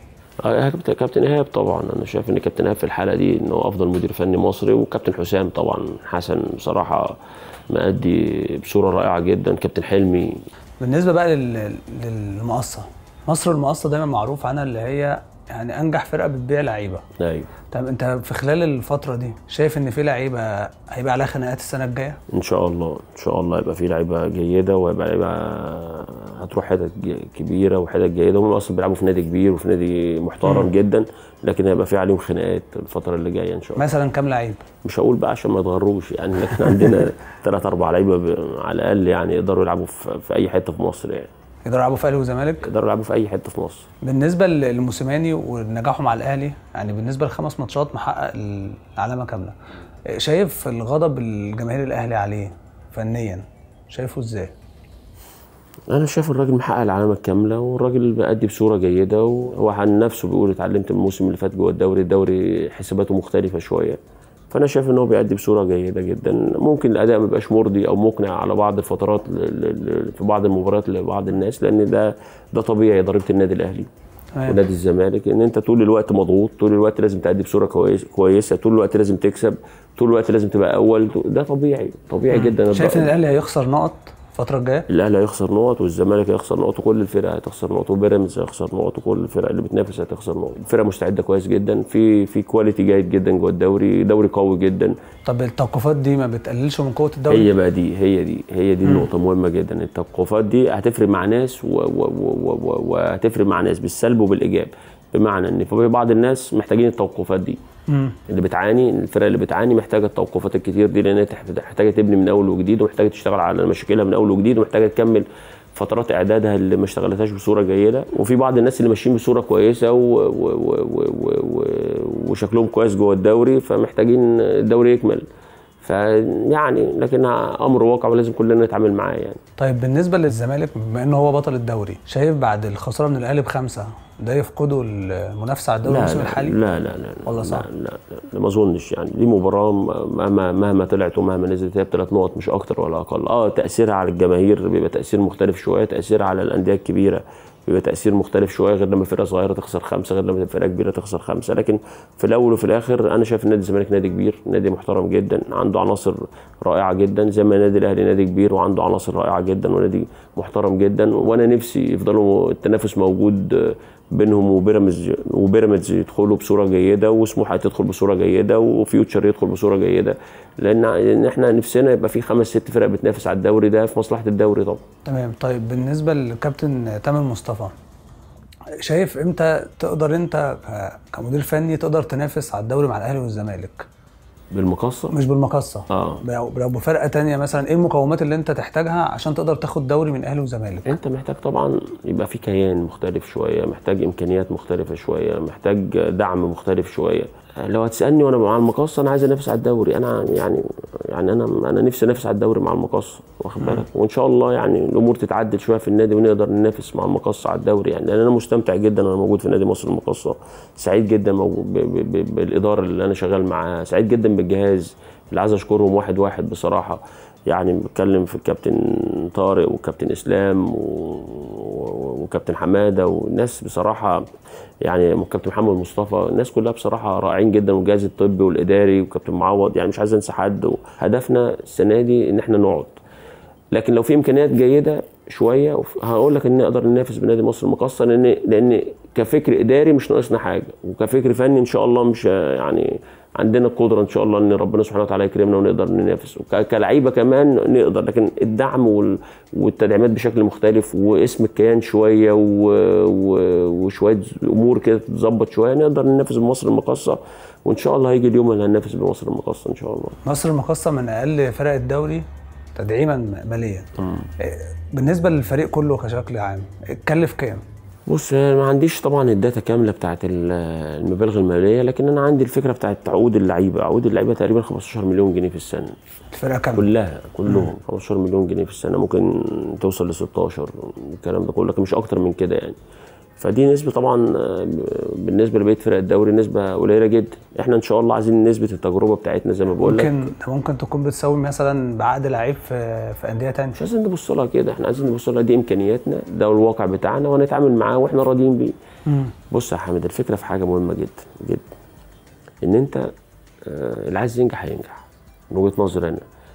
Speaker 2: آه، كابتن كابتن ايهاب طبعا انا شايف ان كابتن ايهاب في الحاله دي ان هو افضل مدير فني مصري وكابتن حسام طبعا حسن بصراحه مأدي بصوره رائعه جدا كابتن حلمي
Speaker 1: بالنسبه بقى لل- للمقصه مصر المقصه دايما معروف عنها اللي هي يعني انجح فرقه بتبيع لعيبه
Speaker 2: ايوه
Speaker 1: طب انت في خلال الفتره دي شايف ان في لعيبه هيبقى عليها خناقات السنه الجايه
Speaker 2: ان شاء الله ان شاء الله يبقى في لعيبه جيده ويبقى لعيبه هتروح حتت ج- كبيره وحتت جيده هم اصلا بيلعبوا في نادي كبير وفي نادي محترم جدا لكن هيبقى في عليهم خناقات الفتره اللي جايه ان شاء الله
Speaker 1: مثلا كام لعيب
Speaker 2: مش هقول بقى عشان ما يتغروش يعني لكن عندنا ثلاث اربع لعيبه ب- على الاقل يعني يقدروا يلعبوا في في اي حته في مصر يعني
Speaker 1: يقدروا يلعبوا في اهلي وزمالك
Speaker 2: يقدروا يلعبوا في اي حته في مصر
Speaker 1: بالنسبه ل- لموسيماني ونجاحه مع الاهلي يعني بالنسبه لخمس ماتشات محقق العلامه كامله شايف الغضب الجماهير الاهلي عليه فنيا شايفه ازاي
Speaker 2: انا شايف الراجل محقق العلامه الكامله والراجل بيأدي بصوره جيده وهو عن نفسه بيقول اتعلمت من الموسم اللي فات جوه الدوري الدوري حساباته مختلفه شويه فانا شايف ان هو بيأدي بصوره جيده جدا ممكن الاداء ما يبقاش مرضي او مقنع على بعض الفترات ل- ل- ل- في بعض المباريات لبعض الناس لان ده ده طبيعي ضريبه النادي الاهلي
Speaker 1: تمام.
Speaker 2: ونادي الزمالك ان انت طول الوقت مضغوط طول الوقت لازم تأدي بصوره كويس كويسه طول الوقت لازم تكسب طول الوقت لازم تبقى اول ده طبيعي طبيعي جدا
Speaker 1: شايف ان الاهلي هيخسر نقط الفتره الجايه
Speaker 2: الاهلي هيخسر نقط والزمالك هيخسر نقط وكل الفرق هتخسر نقط وبيراميدز هيخسر نقط وكل الفرق اللي بتنافس هتخسر نقط الفرقه مستعده كويس جدا في في كواليتي جيد جدا جوه الدوري دوري قوي جدا
Speaker 1: طب التوقفات دي ما بتقللش من قوه الدوري
Speaker 2: هي بقى دي هي دي هي دي النقطه مهمه جدا التوقفات دي هتفرق مع ناس و- و- و- و- و- وهتفرق مع ناس بالسلب وبالايجاب بمعنى ان في بعض الناس محتاجين التوقفات دي
Speaker 1: مم.
Speaker 2: اللي بتعاني الفرق اللي بتعاني محتاجه التوقفات الكتير دي لان هي تح- محتاجه تبني من اول وجديد ومحتاجه تشتغل على مشاكلها من اول وجديد ومحتاجه تكمل فترات اعدادها اللي ما اشتغلتهاش بصوره جيده وفي بعض الناس اللي ماشيين بصوره كويسه و... و... و... و... و... و... وشكلهم كويس جوه الدوري فمحتاجين الدوري يكمل فيعني لكنها امر واقع ولازم كلنا نتعامل معاه يعني
Speaker 1: طيب بالنسبه للزمالك بما انه هو بطل الدوري شايف بعد الخساره من الاهلي بخمسه ده يفقدوا المنافسه على الدوري
Speaker 2: لا
Speaker 1: الموسم
Speaker 2: لا,
Speaker 1: الحالي
Speaker 2: لا لا لا
Speaker 1: والله صعب.
Speaker 2: لا, لا, لا, لا ما اظنش يعني دي مباراه مهما مهما طلعت ومهما نزلت هي بثلاث نقط مش اكتر ولا اقل اه تاثيرها على الجماهير بيبقى تاثير مختلف شويه تاثيرها على الانديه الكبيره بيبقى تاثير مختلف شويه غير لما فرقه صغيره تخسر خمسه غير لما فرقه كبيره تخسر خمسه لكن في الاول وفي الاخر انا شايف نادي الزمالك نادي كبير نادي محترم جدا عنده عناصر رائعه جدا زي ما النادي الاهلي نادي كبير وعنده عناصر رائعه جدا ونادي محترم جدا وانا نفسي يفضلوا التنافس موجود بينهم وبيراميدز وبيراميدز يدخلوا بصوره جيده وسموحه تدخل بصوره جيده وفيوتشر يدخل بصوره جيده لان لان احنا نفسنا يبقى في خمس ست فرق بتنافس على الدوري ده في مصلحه الدوري طبعا
Speaker 1: تمام طيب بالنسبه للكابتن تامر مصطفى شايف امتى تقدر انت ك- كمدير فني تقدر تنافس على الدوري مع الاهلي والزمالك
Speaker 2: بالمقصه
Speaker 1: مش بالمقصه
Speaker 2: اه
Speaker 1: لو لو بفرقه تانية مثلا ايه المقومات اللي انت تحتاجها عشان تقدر تاخد دوري من اهلي وزمالك
Speaker 2: انت محتاج طبعا يبقى في كيان مختلف شويه محتاج امكانيات مختلفه شويه محتاج دعم مختلف شويه لو هتسالني وانا مع المقصه انا عايز انافس على الدوري انا يعني يعني انا انا نفسي انافس على الدوري مع المقصه واخد بالك وان شاء الله يعني الامور تتعدل شويه في النادي ونقدر ننافس مع المقصه على الدوري يعني لان انا مستمتع جدا وانا موجود في نادي مصر المقصه سعيد جدا موجود ب- ب- ب- بالاداره اللي انا شغال معاها سعيد جدا بالجهاز اللي عايز اشكرهم واحد واحد بصراحه يعني بتكلم في الكابتن طارق وكابتن اسلام و... و- وكابتن حماده والناس بصراحه يعني الكابتن محمد مصطفى الناس كلها بصراحه رائعين جدا والجهاز الطبي والاداري وكابتن معوض يعني مش عايز انسى حد هدفنا السنه دي ان احنا نقعد لكن لو في امكانيات جيده شويه وف- هقول لك ان نقدر ننافس بنادي مصر المقصه لان لان كفكر اداري مش ناقصنا حاجه وكفكر فني ان شاء الله مش يعني عندنا القدره ان شاء الله ان ربنا سبحانه وتعالى يكرمنا ونقدر ننافس وك- كلعيبه كمان نقدر لكن الدعم وال- والتدعيمات بشكل مختلف واسم الكيان شويه و... و... وشويه امور كده تتظبط شويه نقدر ننافس بمصر المقصه وان شاء الله هيجي اليوم اللي هننافس بمصر المقصه ان شاء الله
Speaker 1: مصر المقصه من اقل فرق الدوري تدعيما ماليا إيه، بالنسبه للفريق كله كشكل عام اتكلف كام
Speaker 2: بص أنا ما عنديش طبعا الداتا كامله بتاعت ال- المبالغ الماليه لكن انا عندي الفكره بتاعت عقود اللعيبه عقود اللعيبه تقريبا 15 مليون جنيه في السنه
Speaker 1: الفرقه كام
Speaker 2: كلها كلهم 15 مليون جنيه في السنه ممكن توصل ل 16 الكلام ده كله لكن مش اكتر من كده يعني فدي نسبه طبعا آه، بالنسبه لبقيه فرق الدوري نسبه قليله جدا احنا ان شاء الله عايزين نسبه التجربه بتاعتنا زي ما بقول لك
Speaker 1: ممكن ممكن تكون بتساوي مثلا بعقد لعيب في في انديه تانية
Speaker 2: مش عايزين نبص لها كده احنا عايزين نبص لها دي امكانياتنا ده الواقع بتاعنا وهنتعامل معاه واحنا راضيين بيه بص يا حامد الفكره في حاجه مهمه جدا جدا ان انت آه، اللي عايز ينجح هينجح من وجهه نظري انا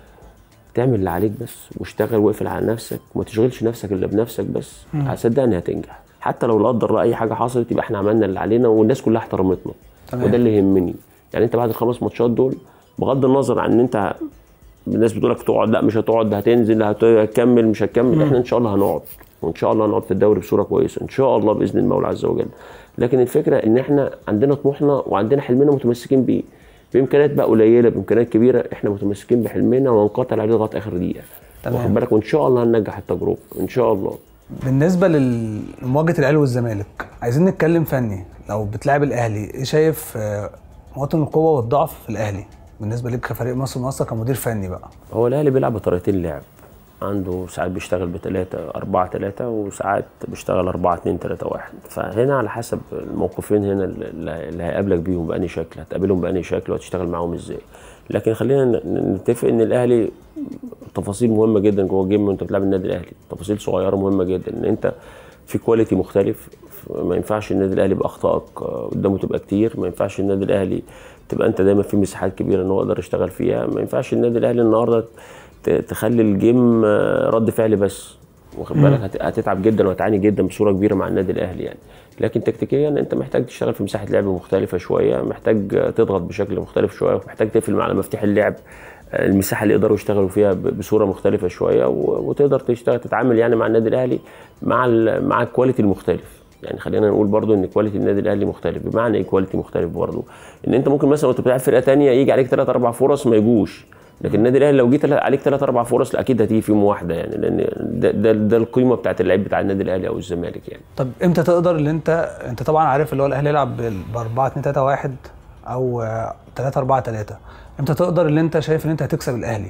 Speaker 2: تعمل اللي عليك بس واشتغل واقفل على نفسك وما تشغلش نفسك الا بنفسك بس صدقني هتنجح حتى لو لا قدر الله اي حاجه حصلت يبقى احنا عملنا اللي علينا والناس كلها احترمتنا
Speaker 1: تمام.
Speaker 2: وده اللي يهمني يعني انت بعد الخمس ماتشات دول بغض النظر عن ان انت الناس بتقول لك تقعد لا مش هتقعد هتنزل هت- هتكمل مش هتكمل احنا ان شاء الله هنقعد وان شاء الله هنقعد في الدوري بصوره كويسه ان شاء الله باذن المولى عز وجل لكن الفكره ان احنا عندنا طموحنا وعندنا حلمنا متمسكين بيه بامكانيات بقى قليله بامكانيات كبيره احنا متمسكين بحلمنا وهنقاتل عليه لغايه اخر دقيقه
Speaker 1: تمام.
Speaker 2: واخد بالك وان شاء الله هننجح التجربه ان شاء الله
Speaker 1: بالنسبه لمواجهه الاهلي والزمالك عايزين نتكلم فني لو بتلعب الاهلي ايه شايف آه، مواطن القوه والضعف في الاهلي بالنسبه ليك كفريق مصر مصر كمدير فني بقى
Speaker 2: هو الاهلي بيلعب بطريقتين لعب عنده ساعات بيشتغل بثلاثة أربعة ثلاثة وساعات بيشتغل أربعة اتنين تلاتة واحد فهنا على حسب الموقفين هنا اللي اللي هيقابلك بيهم بأني شكل هتقابلهم بأني شكل وهتشتغل معاهم ازاي لكن خلينا ن- نتفق ان الاهلي تفاصيل مهمه جدا جوه الجيم وانت بتلعب النادي الاهلي تفاصيل صغيره مهمه جدا ان انت في كواليتي مختلف ما ينفعش النادي الاهلي باخطائك آه، قدامه تبقى كتير ما ينفعش النادي الاهلي تبقى انت دايما في مساحات كبيره ان هو يقدر يشتغل فيها ما ينفعش النادي الاهلي النهارده ت- تخلي الجيم آه، رد فعل بس واخد بالك هت- هتتعب جدا وهتعاني جدا بصوره كبيره مع النادي الاهلي يعني لكن تكتيكيا انت محتاج تشتغل في مساحه لعب مختلفه شويه محتاج تضغط بشكل مختلف شويه محتاج تقفل على مفتاح اللعب آه، المساحه اللي يقدروا يشتغلوا فيها ب- بصوره مختلفه شويه و- وتقدر تشتغل تتعامل يعني مع النادي الاهلي مع ال- مع الكواليتي المختلف يعني خلينا نقول برضو ان كواليتي النادي الاهلي مختلف بمعنى ايه كواليتي مختلف برضو ان انت ممكن مثلا وانت بتلعب فرقه تانية يجي عليك ثلاث اربع فرص ما يجوش لكن النادي الاهلي لو جيت عليك ثلاث اربع فرص لا اكيد هتيجي فيهم واحده يعني لان ده, ده, ده القيمه بتاعت اللعيب بتاع النادي الاهلي او الزمالك يعني
Speaker 1: طب امتى تقدر اللي انت انت طبعا عارف اللي هو الاهلي يلعب ب 4 2 3 1 او 3 4 3 امتى تقدر اللي انت شايف ان انت هتكسب الاهلي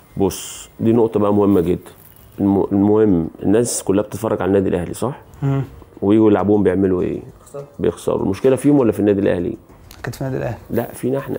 Speaker 2: بص دي نقطه بقى مهمه جدا الم- المهم الناس كلها بتتفرج على النادي الاهلي صح ويجوا يلعبوهم بيعملوا ايه بيخسروا المشكله فيهم ولا في النادي الاهلي
Speaker 1: اكيد في النادي الاهلي
Speaker 2: لا فينا احنا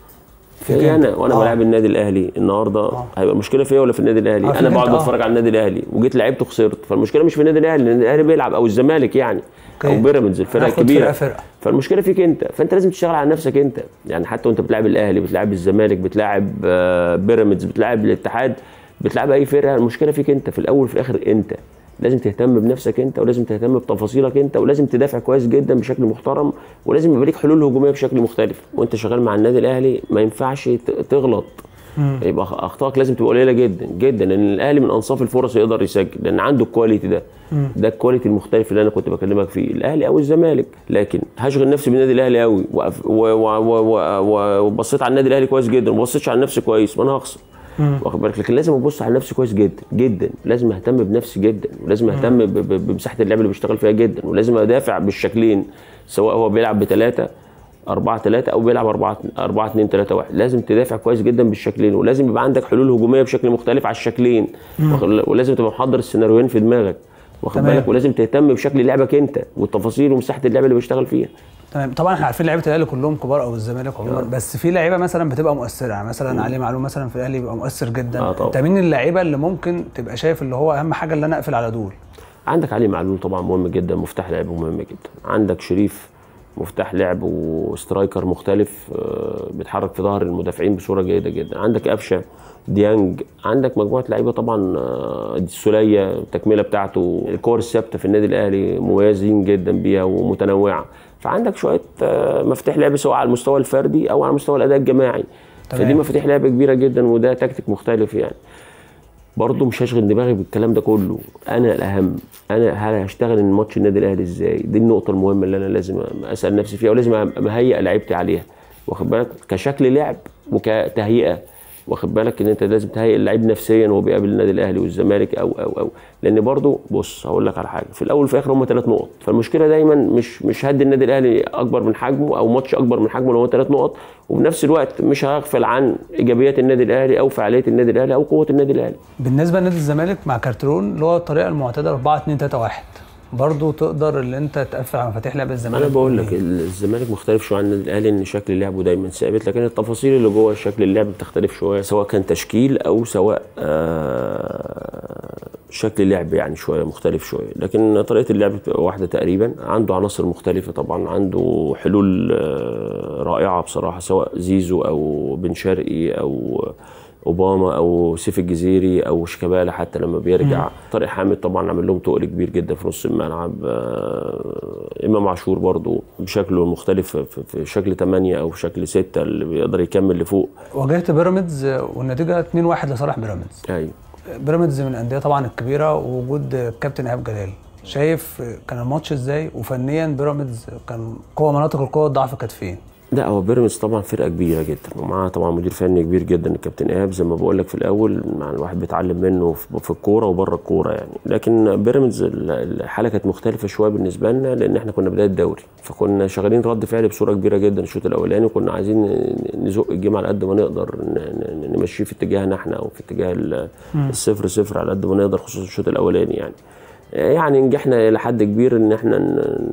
Speaker 1: فيك
Speaker 2: في
Speaker 1: أنت.
Speaker 2: انا وانا
Speaker 1: آه.
Speaker 2: بلعب النادي الاهلي النهارده هيبقى المشكله فيا ولا في النادي الاهلي
Speaker 1: آه، فيك
Speaker 2: انا بقعد
Speaker 1: أنت، آه.
Speaker 2: بتفرج على النادي الاهلي وجيت لعبت وخسرت فالمشكله مش في النادي الاهلي لان الاهلي بيلعب او الزمالك يعني او
Speaker 1: أوكي.
Speaker 2: بيراميدز الفرق
Speaker 1: هناخد
Speaker 2: الكبيره
Speaker 1: فرقة فرقة.
Speaker 2: فالمشكله فيك انت فانت لازم تشتغل على نفسك انت يعني حتى وانت بتلعب الاهلي بتلعب الزمالك بتلعب آه، بيراميدز بتلعب الاتحاد بتلعب اي فرقه المشكله فيك انت في الاول وفي الاخر انت لازم تهتم بنفسك انت ولازم تهتم بتفاصيلك انت ولازم تدافع كويس جدا بشكل محترم ولازم يبقى ليك حلول هجوميه بشكل مختلف وانت شغال مع النادي الاهلي ما ينفعش ت- تغلط يبقى اخطائك لازم تبقى قليله جدا جدا لان الاهلي من انصاف الفرص يقدر يسجل لان عنده الكواليتي ده ده الكواليتي المختلف اللي انا كنت بكلمك فيه الاهلي او الزمالك لكن هشغل نفسي بالنادي الاهلي قوي وأف- و- و- و- و- وبصيت على النادي الاهلي كويس جدا وما بصيتش على نفسي كويس ما انا هخسر واخد بالك لكن لازم ابص على نفسي كويس جدا جدا لازم اهتم بنفسي جدا ولازم اهتم ب- ب- بمساحه اللعب اللي بيشتغل فيها جدا ولازم ادافع بالشكلين سواء هو بيلعب بثلاثه 4 3 او بيلعب 4 4 2 3 1 لازم تدافع كويس جدا بالشكلين ولازم يبقى عندك حلول هجوميه بشكل مختلف على الشكلين واخد- ولازم تبقى محضر السيناريوهين في دماغك واخد
Speaker 1: تمام.
Speaker 2: بالك ولازم تهتم بشكل لعبك انت والتفاصيل ومساحه اللعب اللي بيشتغل فيها
Speaker 1: تمام طبعا احنا عارفين لعيبه الاهلي كلهم كبار او الزمالك عموما بس في لعيبه مثلا بتبقى مؤثره يعني مثلا علي معلوم مثلا في الاهلي بيبقى مؤثر جدا
Speaker 2: آه طبعا.
Speaker 1: انت مين اللعيبه اللي ممكن تبقى شايف اللي هو اهم حاجه اللي انا اقفل على دول
Speaker 2: عندك علي معلول طبعا مهم جدا مفتاح لعب مهم جدا عندك شريف مفتاح لعب وسترايكر مختلف آه، بيتحرك في ظهر المدافعين بصوره جيده جدا عندك قفشه ديانج عندك مجموعه لعيبه طبعا آه، السوليه التكمله بتاعته الكور الثابته في النادي الاهلي مميزين جدا بيها ومتنوعه فعندك شويه آه، مفاتيح لعب سواء على المستوى الفردي او على مستوى الاداء الجماعي
Speaker 1: تمام.
Speaker 2: فدي مفاتيح لعب كبيره جدا وده تكتيك مختلف يعني برضه مش هشغل دماغي بالكلام ده كله انا الاهم انا هل هشتغل ان ماتش النادي الاهلي ازاي دي النقطه المهمه اللي انا لازم اسال نفسي فيها ولازم مهيئ لعيبتي عليها واخد بالك كشكل لعب وكتهيئه واخد بالك ان انت لازم تهيئ اللعيب نفسيا وهو بيقابل النادي الاهلي والزمالك او او او لان برضه بص هقول لك على حاجه في الاول وفي الاخر هم ثلاث نقط فالمشكله دايما مش مش هدي النادي الاهلي اكبر من حجمه او ماتش اكبر من حجمه لو هو ثلاث نقط وفي نفس الوقت مش هغفل عن ايجابيات النادي الاهلي او فعاليه النادي الاهلي او قوه النادي الاهلي
Speaker 1: بالنسبه لنادي الزمالك مع كارترون اللي هو الطريقه المعتاده 4 2 3 1 برضه تقدر اللي انت تقفل على مفاتيح لعب الزمالك
Speaker 2: انا بقول لك الزمالك مختلف شويه عن النادي الاهلي ان شكل لعبه دايما ثابت لكن التفاصيل اللي جوه شكل اللعب بتختلف شويه سواء كان تشكيل او سواء آه شكل اللعب يعني شويه مختلف شويه لكن طريقه اللعب بتبقى واحده تقريبا عنده عناصر مختلفه طبعا عنده حلول آه رائعه بصراحه سواء زيزو او بن شرقي او اوباما او سيف الجزيري او شيكابالا حتى لما بيرجع طارق حامد طبعا عامل لهم تقل كبير جدا في نص الملعب آه، امام عاشور برضو بشكله المختلف في- في شكل 8 او شكل 6 اللي بيقدر يكمل لفوق
Speaker 1: واجهت بيراميدز والنتيجه 2 1 لصالح بيراميدز
Speaker 2: ايوه
Speaker 1: بيراميدز من الانديه طبعا الكبيره ووجود الكابتن ايهاب جلال شايف كان الماتش ازاي وفنيا بيراميدز كان قوه مناطق القوه الضعف كانت فين
Speaker 2: لا هو بيراميدز طبعا فرقه كبيره جدا ومعاه طبعا مدير فني كبير جدا الكابتن ايهاب زي ما بقول لك في الاول مع الواحد بيتعلم منه في في الكوره وبره الكوره يعني لكن بيراميدز ال- الحاله كانت مختلفه شويه بالنسبه لنا لان احنا كنا بدايه الدوري فكنا شغالين رد فعل بصوره كبيره جدا الشوط الاولاني وكنا عايزين نزق الجيم على قد ما نقدر ن- ن- نمشيه في اتجاهنا احنا او في اتجاه ال- الصفر صفر على قد ما نقدر خصوصا الشوط الاولاني يعني يعني نجحنا الى حد كبير ان احنا ن-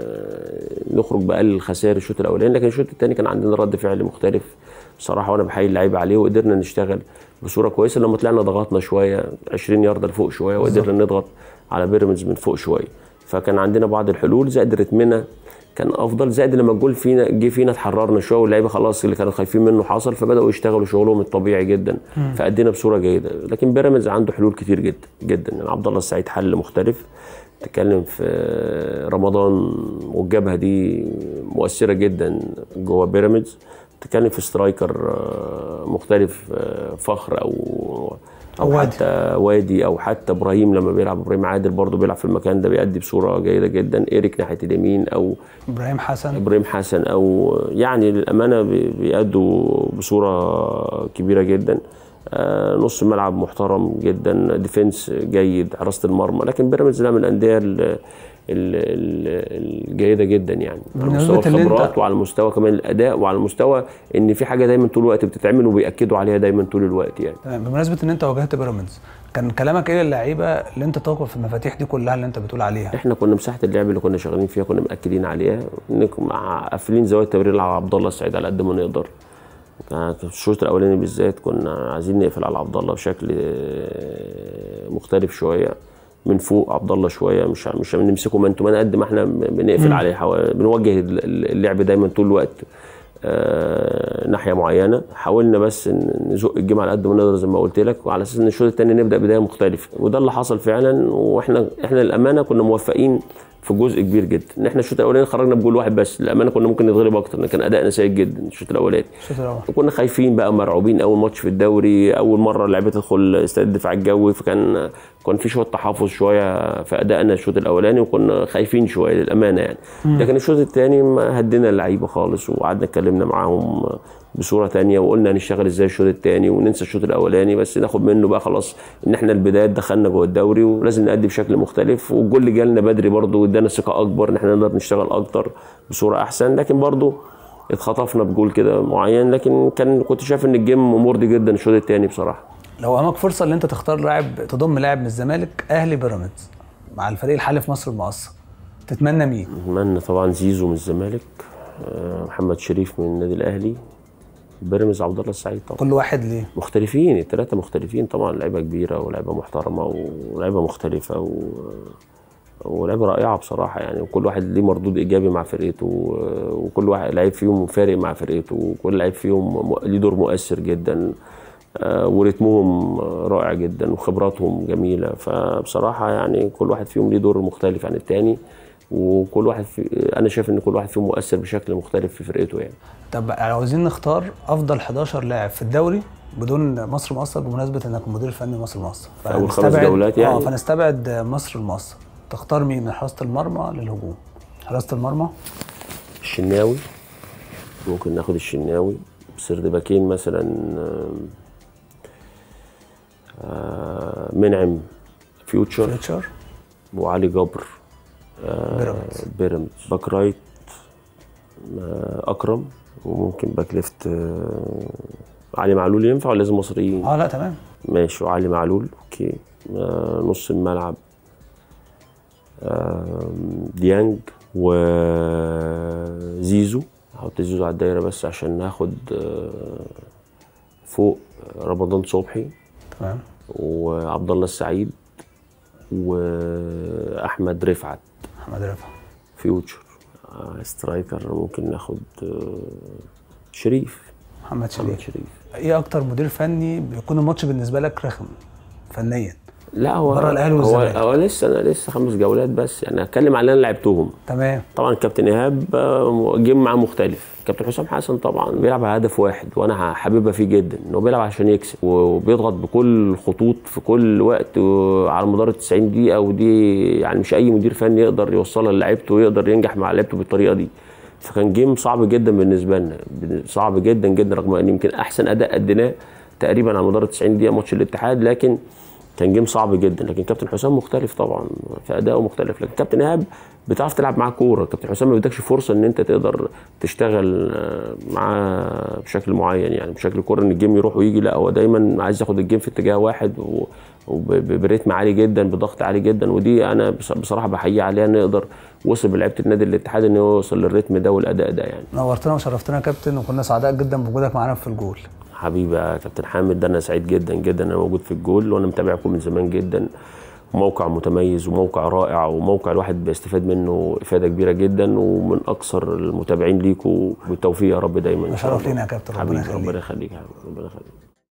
Speaker 2: ن- نخرج باقل الخسائر الشوط الاولاني لكن الشوط الثاني كان عندنا رد فعل مختلف بصراحه وانا بحيي اللعيبه عليه وقدرنا نشتغل بصوره كويسه لما طلعنا ضغطنا شويه 20 يارده لفوق شويه وقدرنا نضغط على بيراميدز من فوق شويه فكان عندنا بعض الحلول زائد رتمنا كان افضل زائد لما الجول فينا جه فينا اتحررنا شويه واللعيبه خلاص اللي كانوا خايفين منه حصل فبداوا يشتغلوا شغلهم الطبيعي جدا فادينا بصوره جيده لكن بيراميدز عنده حلول كتير جدا جدا يعني عبد الله السعيد حل مختلف تتكلم في رمضان والجبهه دي مؤثره جدا جوه بيراميدز تتكلم في سترايكر آه، مختلف آه، فخر او او
Speaker 1: وادي.
Speaker 2: حتى وادي او حتى ابراهيم لما بيلعب ابراهيم عادل برضه بيلعب في المكان ده بيأدي بصوره جيده جدا ايريك ناحيه اليمين او
Speaker 1: ابراهيم حسن
Speaker 2: ابراهيم حسن او يعني للامانه بي- بيأدوا بصوره كبيره جدا آه، نص ملعب محترم جدا ديفنس جيد حراسه المرمى لكن بيراميدز ده من الانديه اللي ال- ال- الجيده جدا يعني على
Speaker 1: بمناسبة
Speaker 2: مستوى
Speaker 1: اللي أنت-
Speaker 2: الخبرات وعلى مستوى كمان الاداء وعلى مستوى ان في حاجه دايما طول الوقت بتتعمل وبياكدوا عليها دايما طول الوقت يعني
Speaker 1: تمام بمناسبه ان انت واجهت بيراميدز كان كلامك ايه للعيبه اللي انت توقف في المفاتيح دي كلها اللي انت بتقول عليها
Speaker 2: احنا كنا مساحه اللعب اللي كنا شغالين فيها كنا مأكدين عليها انك مع قافلين زوايا التمرير على عبد الله السعيد على قد ما نقدر كانت الشوط الاولاني بالذات كنا عايزين نقفل على عبد الله بشكل آه، مختلف شويه من فوق عبد الله شويه مش مش بنمسكه مان تو مان قد ما احنا بنقفل عليه حوا- بنوجه اللعب دايما طول الوقت آه، ناحيه معينه حاولنا بس ن- نزق الجيم على قد ما نقدر زي ما قلت لك وعلى اساس ان الشوط الثاني نبدا بدايه مختلفه وده اللي حصل فعلا واحنا احنا للامانه كنا موفقين في جزء كبير جدا ان احنا الشوط الاولاني خرجنا بجول واحد بس للامانه كنا ممكن نتغلب اكتر لان كان ادائنا سيء جدا الشوط الاولاني
Speaker 1: الشوط الاول
Speaker 2: كنا خايفين بقى مرعوبين اول ماتش في الدوري اول مره اللعيبه تدخل استاد الدفاع الجوي فكان كان في شويه تحفظ شويه في ادائنا الشوط الاولاني وكنا خايفين شويه للامانه يعني لكن الشوط الثاني ما هدينا اللعيبه خالص وقعدنا اتكلمنا معاهم بصوره تانية وقلنا هنشتغل ازاي الشوط الثاني وننسى الشوط الاولاني بس ناخد منه بقى خلاص ان احنا البدايات دخلنا جوه الدوري ولازم نأدي بشكل مختلف والجول اللي جالنا بدري برضه وادانا ثقه اكبر ان احنا نقدر نشتغل اكتر بصوره احسن لكن برضه اتخطفنا بجول كده معين لكن كان كنت شايف ان الجيم مرضي جدا الشوط الثاني بصراحه
Speaker 1: لو امامك فرصه ان انت تختار لاعب تضم لاعب من الزمالك اهلي بيراميدز مع الفريق الحالي في مصر المقاصه تتمنى مين؟
Speaker 2: اتمنى طبعا زيزو من الزمالك آه، محمد شريف من النادي الاهلي بيراميدز عبد الله السعيد طبعا
Speaker 1: كل واحد ليه؟
Speaker 2: مختلفين الثلاثه مختلفين طبعا لعيبه كبيره ولعيبه محترمه ولعيبه مختلفه و... ولعيبه رائعه بصراحه يعني وكل واحد ليه مردود ايجابي مع فرقته و- وكل واحد لعيب فيهم فارق مع فرقته وكل لعيب فيهم م- ليه دور مؤثر جدا آه، ورتمهم رائع جدا وخبراتهم جميله فبصراحه يعني كل واحد فيهم ليه دور مختلف عن الثاني وكل واحد في انا شايف ان كل واحد فيهم مؤثر بشكل مختلف في فرقته يعني
Speaker 1: طب عاوزين نختار افضل 11 لاعب في الدوري بدون مصر مقصر بمناسبه انك مدير فني مصر مقصر
Speaker 2: في أول خمس جولات يعني؟
Speaker 1: اه فنستبعد مصر المقصر تختار مين من حراسه المرمى للهجوم حراسه المرمى
Speaker 2: الشناوي ممكن ناخد الشناوي سرد باكين مثلا آم، آه، منعم فيوتشر
Speaker 1: فيوتشر
Speaker 2: وعلي جبر
Speaker 1: بيراميدز
Speaker 2: بيراميدز باك رايت آه، اكرم وممكن باك ليفت آه، علي معلول ينفع ولا لازم مصريين؟
Speaker 1: اه لا تمام
Speaker 2: ماشي وعلي معلول اوكي آه، نص الملعب آم، ديانج وزيزو هحط زيزو على الدايره بس عشان ناخد آه، فوق رمضان صبحي
Speaker 1: تمام
Speaker 2: وعبد الله السعيد واحمد رفعت
Speaker 1: محمد رفعت
Speaker 2: فيوتشر آه، سترايكر ممكن ناخد آه، شريف
Speaker 1: محمد
Speaker 2: محمد
Speaker 1: شريف
Speaker 2: شريف
Speaker 1: ايه اكتر مدير فني بيكون الماتش بالنسبه لك رخم فنيا
Speaker 2: لا هو
Speaker 1: بره الأهلي
Speaker 2: هو,
Speaker 1: والزمالك.
Speaker 2: هو لسه انا لسه خمس جولات بس يعني هتكلم على اللي انا لعبتهم
Speaker 1: تمام
Speaker 2: طبعا الكابتن ايهاب آه، جيم معاه مختلف كابتن حسام حسن طبعا بيلعب على هدف واحد وانا حاببها فيه جدا انه بيلعب عشان يكسب وبيضغط بكل الخطوط في كل وقت و- على مدار ال 90 دقيقه ودي يعني مش اي مدير فني يقدر يوصلها لعيبته ويقدر ينجح مع لعيبته بالطريقه دي فكان جيم صعب جدا بالنسبه لنا صعب جدا جدا رغم ان يمكن احسن اداء اديناه تقريبا على مدار ال 90 دقيقه ماتش الاتحاد لكن كان جيم صعب جدا لكن كابتن حسام مختلف طبعا في اداؤه مختلف لكن كابتن ايهاب بتعرف تلعب معاه كوره كابتن حسام ما بيدكش فرصه ان انت تقدر تشتغل آه، معاه بشكل معين يعني بشكل كوره ان الجيم يروح ويجي لا هو دايما عايز ياخد الجيم في اتجاه واحد و- وبريتم عالي جدا بضغط عالي جدا ودي انا بص- بصراحه بحييه عليها انه يقدر وصل بلعيبه النادي الاتحاد انه يوصل للريتم ده والاداء ده يعني
Speaker 1: نورتنا وشرفتنا يا كابتن وكنا سعداء جدا بوجودك معانا في الجول
Speaker 2: حبيبي يا كابتن حامد ده انا سعيد جدا جدا انا موجود في الجول وانا متابعكم من زمان جدا موقع متميز وموقع رائع وموقع الواحد بيستفاد منه افاده كبيره جدا ومن اكثر المتابعين ليكوا بالتوفيق يا رب دايما ان شاء
Speaker 1: شرف
Speaker 2: الله
Speaker 1: لينا يا كابتن، ربنا
Speaker 2: حبيبي
Speaker 1: يخليك.
Speaker 2: ربنا يخليك يا حبيبي ربنا يخليك